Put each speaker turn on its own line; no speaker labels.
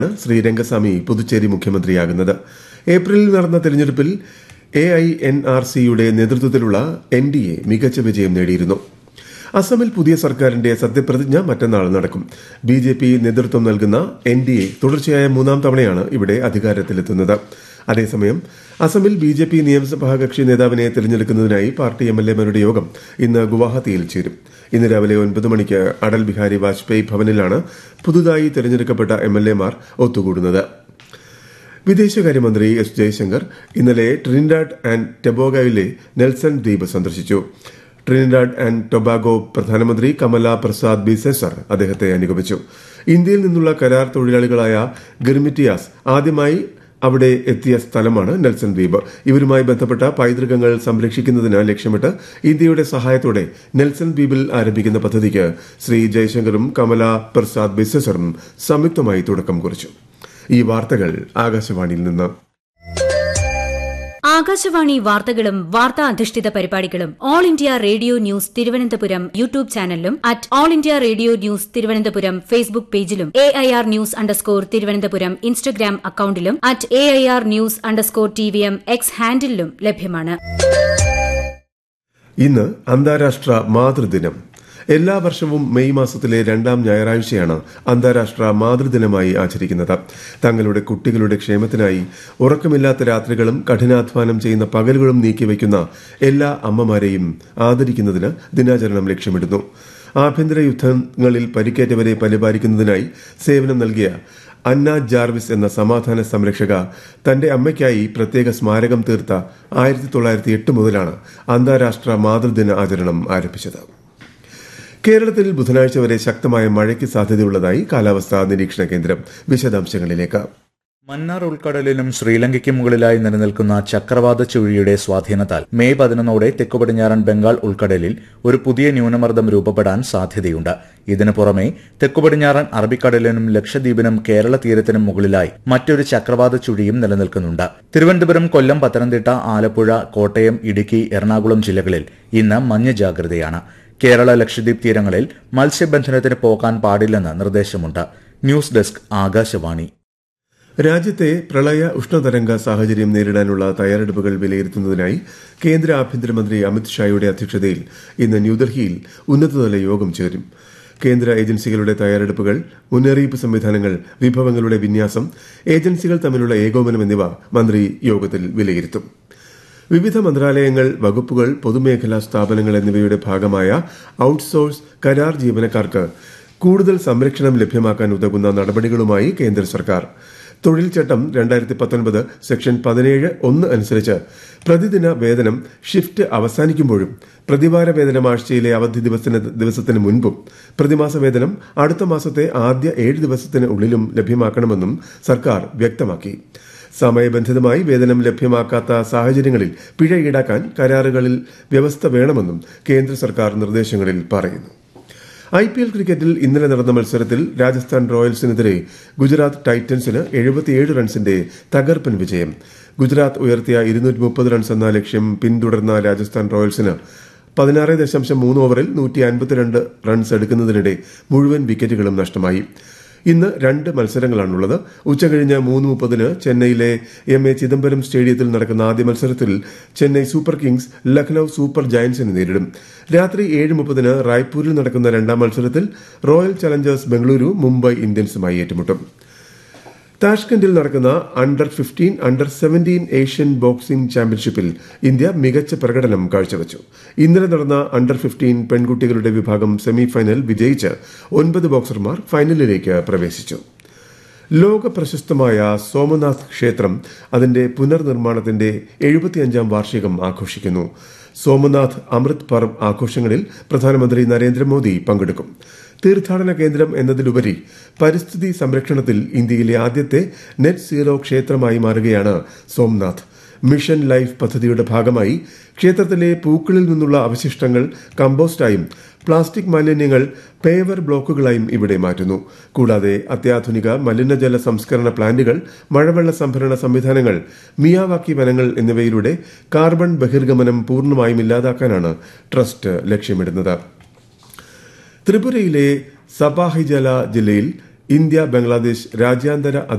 ശ്രീ രംഗസ്വാമി പുതുച്ചേരി മുഖ്യമന്ത്രിയാകുന്നത് ഏപ്രിലിൽ നടന്ന തെരഞ്ഞെടുപ്പിൽ എ ഐ എൻ ആർ സിയുടെ നേതൃത്വത്തിലുള്ള എൻ ഡി എ മികച്ച വിജയം നേടിയിരുന്നു അസമിൽ പുതിയ സർക്കാരിന്റെ സത്യപ്രതിജ്ഞ മറ്റന്നാൾ നടക്കും ബി ജെ പി നേതൃത്വം നൽകുന്ന എൻ ഡി എ തുടർച്ചയായ മൂന്നാം തവണയാണ് ഇവിടെ അധികാരത്തിലെത്തുന്നത് അതേസമയം അസമിൽ ബി ജെ പി നിയമസഭാ കക്ഷി നേതാവിനെ തെരഞ്ഞെടുക്കുന്നതിനായി പാർട്ടി എം എൽ എമാരുടെ യോഗം ഇന്ന് ഗുവാഹത്തിയിൽ ചേരും ഇന്ന് രാവിലെ ഒൻപത് മണിക്ക് അടൽ ബിഹാരി വാജ്പേയി ഭവനിലാണ് പുതുതായി തെരഞ്ഞെടുക്കപ്പെട്ട എം എൽ എമാർ ഒത്തുകൂടുന്നത് വിദേശകാര്യമന്ത്രി എസ് ജയശങ്കർ ഇന്നലെ ട്രിനിഡാഡ് ആൻഡ് ടെബോഗയിലെ നെൽസൺ ദ്വീപ് സന്ദർശിച്ചു ട്രിനിഡാഡ് ആൻഡ് ടൊബാഗോ പ്രധാനമന്ത്രി കമല പ്രസാദ് ബിസെസർ അദ്ദേഹത്തെ അനുഗമിച്ചു ഇന്ത്യയിൽ നിന്നുള്ള കരാർ തൊഴിലാളികളായ ഗിർമിറ്റിയാസ് ആദ്യമായി അവിടെ എത്തിയ സ്ഥലമാണ് നെൽസൺ ദ്വീപ് ഇവരുമായി ബന്ധപ്പെട്ട പൈതൃകങ്ങൾ സംരക്ഷിക്കുന്നതിന് ലക്ഷ്യമിട്ട് ഇന്ത്യയുടെ സഹായത്തോടെ നെൽസൺ ദ്വീപിൽ ആരംഭിക്കുന്ന പദ്ധതിക്ക് ശ്രീ ജയശങ്കറും കമല പ്രസാദ് ബിസെസറും സംയുക്തമായി തുടക്കം കുറിച്ചു ഈ വാർത്തകൾ ആകാശവാണിയിൽ നിന്ന്
ആകാശവാണി വാർത്തകളും വാർത്താ അധിഷ്ഠിത പരിപാടികളും All India Radio News Thiruvananthapuram YouTube ചാനലിലും at All India Radio News Thiruvananthapuram Facebook പേജിലും A I R news underscore Thiruvananthapuram Instagram അക്കൌണ്ടിലും at A I R news underscore T V M X ഹാൻഡിലും ലഭ്യമാണ്
ഇന്ന് അന്താരാഷ്ട്ര മാതൃദിനം എല്ലാ വർഷവും മെയ് മാസത്തിലെ രണ്ടാം ഞായറാഴ്ചയാണ് അന്താരാഷ്ട്ര മാതൃദിനമായി ആചരിക്കുന്നത് തങ്ങളുടെ കുട്ടികളുടെ ക്ഷേമത്തിനായി ഉറക്കമില്ലാത്ത രാത്രികളും കഠിനാധ്വാനം ചെയ്യുന്ന പകലുകളും നീക്കിവയ്ക്കുന്ന എല്ലാ അമ്മമാരെയും ആദരിക്കുന്നതിന് ദിനാചരണം ലക്ഷ്യമിടുന്നു ആഭ്യന്തര യുദ്ധങ്ങളിൽ പരിക്കേറ്റവരെ പരിപാലിക്കുന്നതിനായി സേവനം നൽകിയ അന്ന ജാർവിസ് എന്ന സമാധാന സംരക്ഷക തന്റെ അമ്മയ്ക്കായി പ്രത്യേക സ്മാരകം തീർത്ത ആയിരത്തി തൊള്ളായിരത്തി എട്ട് മുതലാണ് അന്താരാഷ്ട്ര മാതൃദിന ആചരണം ആരംഭിച്ചത് കേരളത്തിൽ ബുധനാഴ്ച വരെ ശക്തമായ മഴയ്ക്ക് സാധ്യതയുള്ളതായി കാലാവസ്ഥാ നിരീക്ഷണ കേന്ദ്രം വിശദാംശങ്ങളിലേക്ക്
മന്നാർ ഉൾക്കടലിലും ശ്രീലങ്കയ്ക്ക് മുകളിലായി നിലനിൽക്കുന്ന ചക്രവാത ചുഴിയുടെ സ്വാധീനത്താൽ മെയ് പതിനൊന്നോടെ തെക്കുപടിഞ്ഞാറൻ ബംഗാൾ ഉൾക്കടലിൽ ഒരു പുതിയ ന്യൂനമർദ്ദം രൂപപ്പെടാൻ സാധ്യതയുണ്ട് ഇതിനു പുറമെ തെക്കുപടിഞ്ഞാറൻ അറബിക്കടലിനും ലക്ഷദ്വീപിനും കേരള തീരത്തിനും മുകളിലായി മറ്റൊരു ചക്രവാത ചുഴിയും നിലനിൽക്കുന്നുണ്ട് തിരുവനന്തപുരം കൊല്ലം പത്തനംതിട്ട ആലപ്പുഴ കോട്ടയം ഇടുക്കി എറണാകുളം ജില്ലകളിൽ ഇന്ന് മഞ്ഞ ജാഗ്രതയാണ് കേരള ലക്ഷദ്വീപ് തീരങ്ങളിൽ മത്സ്യബന്ധനത്തിന് പോകാൻ പാടില്ലെന്ന് നിർദ്ദേശമുണ്ട് ന്യൂസ് ഡെസ്ക് ആകാശവാണി
രാജ്യത്തെ പ്രളയ ഉഷ്ണതരംഗ സാഹചര്യം നേരിടാനുള്ള തയ്യാറെടുപ്പുകൾ വിലയിരുത്തുന്നതിനായി കേന്ദ്ര ആഭ്യന്തരമന്ത്രി അമിത്ഷായുടെ അധ്യക്ഷതയിൽ ഇന്ന് ന്യൂഡൽഹിയിൽ ഉന്നതതല യോഗം ചേരും കേന്ദ്ര ഏജൻസികളുടെ തയ്യാറെടുപ്പുകൾ മുന്നറിയിപ്പ് സംവിധാനങ്ങൾ വിഭവങ്ങളുടെ വിന്യാസം ഏജൻസികൾ തമ്മിലുള്ള ഏകോപനം എന്നിവ മന്ത്രി യോഗത്തിൽ വിലയിരുത്തും വിവിധ മന്ത്രാലയങ്ങൾ വകുപ്പുകൾ പൊതുമേഖലാ സ്ഥാപനങ്ങൾ എന്നിവയുടെ ഭാഗമായ ഔട്ട്സോഴ്സ് കരാർ ജീവനക്കാർക്ക് കൂടുതൽ സംരക്ഷണം ലഭ്യമാക്കാൻ ഉതകുന്ന നടപടികളുമായി കേന്ദ്ര സർക്കാർ തൊഴിൽ ചട്ടം രണ്ടായിരത്തി പത്തൊൻപത് സെക്ഷൻ പതിനേഴ് ഒന്ന് അനുസരിച്ച് പ്രതിദിന വേതനം ഷിഫ്റ്റ് അവസാനിക്കുമ്പോഴും പ്രതിവാര വേതനം ആഴ്ചയിലെ അവധി ദിവസത്തിന് ദിവസത്തിന് മുൻപും പ്രതിമാസ വേതനം അടുത്ത മാസത്തെ ആദ്യ ഏഴ് ദിവസത്തിന് ഉള്ളിലും ലഭ്യമാക്കണമെന്നും സർക്കാർ വ്യക്തമാക്കി സമയബന്ധിതമായി വേതനം ലഭ്യമാക്കാത്ത സാഹചര്യങ്ങളിൽ പിഴ ഈടാക്കാൻ കരാറുകളിൽ വ്യവസ്ഥ വേണമെന്നും കേന്ദ്ര സർക്കാർ നിർദ്ദേശങ്ങളിൽ പറയുന്നു ഐ പി എൽ ക്രിക്കറ്റിൽ ഇന്നലെ നടന്ന മത്സരത്തിൽ രാജസ്ഥാൻ റോയൽസിനെതിരെ ഗുജറാത്ത് ടൈറ്റൻസിന് എഴുപത്തിയേഴ് റൺസിന്റെ തകർപ്പൻ വിജയം ഗുജറാത്ത് ഉയർത്തിയ ഇരുന്നൂറ്റി മുപ്പത് റൺസ് എന്ന ലക്ഷ്യം പിന്തുടർന്ന രാജസ്ഥാൻ റോയൽസിന് പതിനാറ് ദശാംശം മൂന്ന് ഓവറിൽ നൂറ്റി അൻപത്തിരണ്ട് റൺസ് എടുക്കുന്നതിനിടെ മുഴുവൻ വിക്കറ്റുകളും നഷ്ടമായി ഇന്ന് രണ്ട് മത്സരങ്ങളാണുള്ളത് ഉച്ചകഴിഞ്ഞ് മൂന്ന് മുപ്പതിന് ചെന്നൈയിലെ എം എ ചിദംബരം സ്റ്റേഡിയത്തിൽ നടക്കുന്ന ആദ്യ മത്സരത്തിൽ Chennai Super Kings Lucknow Super ജയന്റ്സിനെ നേരിടും രാത്രി ഏഴ് മുപ്പതിന് റായ്പൂരിൽ നടക്കുന്ന രണ്ടാം മത്സരത്തിൽ റോയൽ ചലഞ്ചേഴ്സ് ബംഗളൂരു മുംബൈ ഇന്ത്യൻസുമായി ഏറ്റുമുട്ടും താഷ്കന്റിൽ നടക്കുന്ന under fifteen under seventeen Asian boxing ചാമ്പ്യൻഷിപ്പിൽ ഇന്ത്യ മികച്ച പ്രകടനം കാഴ്ചവച്ചു ഇന്നലെ നടന്ന അണ്ടർ ഫിഫ്റ്റീൻ പെൺകുട്ടികളുടെ വിഭാഗം സെമി ഫൈനൽ വിജയിച്ച് ഒൻപത് ബോക്സർമാർ ഫൈനലിലേക്ക് പ്രവേശിച്ചു ലോക പ്രശസ്തമായ സോമനാഥ് ക്ഷേത്രം അതിന്റെ പുനർനിർമ്മാണത്തിന്റെ എഴുപത്തിയഞ്ചാം വാർഷികം ആഘോഷിക്കുന്നു സോമനാഥ് അമൃത് പർവ് ആഘോഷങ്ങളിൽ പ്രധാനമന്ത്രി നരേന്ദ്രമോദി പങ്കെടുക്കും തീർത്ഥാടന കേന്ദ്രം എന്നതിലുപരി പരിസ്ഥിതി സംരക്ഷണത്തിൽ ഇന്ത്യയിലെ ആദ്യത്തെ നെറ്റ് സീറോ ക്ഷേത്രമായി മാറുകയാണ് സോംനാഥ് മിഷൻ ലൈഫ് പദ്ധതിയുടെ ഭാഗമായി ക്ഷേത്രത്തിലെ പൂക്കളിൽ നിന്നുള്ള അവശിഷ്ടങ്ങൾ കമ്പോസ്റ്റായും പ്ലാസ്റ്റിക് മാലിന്യങ്ങൾ പേവർ ബ്ലോക്കുകളായും ഇവിടെ മാറ്റുന്നു കൂടാതെ അത്യാധുനിക മലിനജല സംസ്കരണ പ്ലാന്റുകൾ മഴവെള്ള സംഭരണ സംവിധാനങ്ങൾ മിയാവാക്കി വനങ്ങൾ എന്നിവയിലൂടെ കാർബൺ ബഹിർഗമനം പൂർണ്ണമായും ഇല്ലാതാക്കാനാണ് ട്രസ്റ്റ് ലക്ഷ്യമിടുന്നത് ത്രിപുരയിലെ സപാഹിജല ജില്ലയിൽ ഇന്ത്യ ബംഗ്ലാദേശ് രാജ്യാന്തര